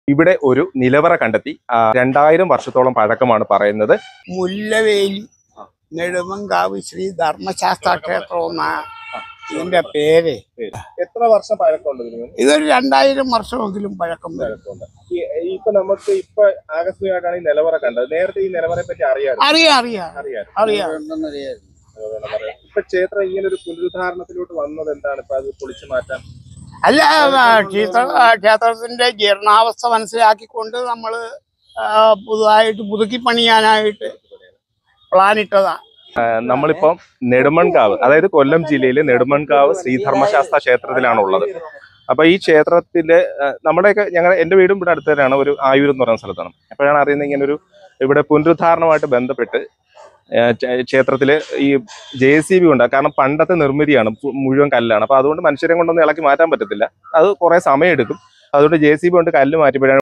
ഇവിടെ ഒരു നിലവറ കണ്ടെത്തി ആ, രണ്ടായിരം വർഷത്തോളം പഴക്കമാണ് പറയുന്നത് മുല്ലവേലി നെടുമങ്കാവ് ശ്രീ ധർമ്മശാസ്ത്ര ക്ഷേത്രം എന്നാ ഇതിന്റെ പേര് എത്ര വർഷം പഴക്കമുണ്ട് ഇതിന് ഇതൊരു രണ്ടായിരം വർഷമെങ്കിലും പഴക്കം വരും ഇപ്പൊ നമുക്ക് ഇപ്പൊ ആകസ്മികമായിട്ടാണ് ഈ നിലവറ കണ്ടത് നേരത്തെ ഈ നിലവറയെ പറ്റി അറിയാം അറിയാം അറിയാം അറിയാം അറിയാം ഇപ്പൊ ക്ഷേത്രം ഇങ്ങനെ ഒരു പുനരുദ്ധാരണത്തിലോട്ട് വന്നത് എന്താണ് ഇപ്പൊ അത് പൊളിച്ചു മാറ്റാൻ അല്ല ആ, ക്ഷേത്ര ആ, ക്ഷേത്രത്തിന്റെ ജീർണാവസ്ഥ മനസ്സിലാക്കിക്കൊണ്ട് നമ്മള് ആ, പുതുതായിട്ട് പുതുക്കി പണിയാനായിട്ട് പ്ലാൻ ഇട്ടതാ നമ്മളിപ്പം നെടുമൺകാവ് അതായത് കൊല്ലം ജില്ലയിലെ നെടുമൺകാവ് ശ്രീധർമ്മശാസ്ത്ര ക്ഷേത്രത്തിലാണ് ഉള്ളത് അപ്പൊ ഈ ക്ഷേത്രത്തില് ആ, നമ്മുടെയൊക്കെ ഞങ്ങൾ എന്റെ വീടും ഇവിടെ അടുത്ത് തന്നെയാണ് ഒരു ആയൂർ എന്ന് പറയുന്ന സ്ഥലത്താണ് അപ്പോഴാണ് അറിയുന്നത് ഇങ്ങനെ ഒരു ഇവിടെ പുനരുദ്ധാരണമായിട്ട് ബന്ധപ്പെട്ട് ആ, ക്ഷേ- ക്ഷേത്രത്തില് ഈ ജെ സി ബി ഉണ്ട് കാരണം പണ്ടത്തെ നിർമ്മിതിയാണ് പു- മുഴുവൻ കല്ലാണ് അപ്പൊ അതുകൊണ്ട് മനുഷ്യരെ കൊണ്ടൊന്നും ഇളക്കി മാറ്റാൻ പറ്റത്തില്ല അത് കുറെ സമയം എടുക്കും അതുകൊണ്ട് ജെ സി ബി കൊണ്ട് കല്ല് മാറ്റിയപ്പോഴാണ്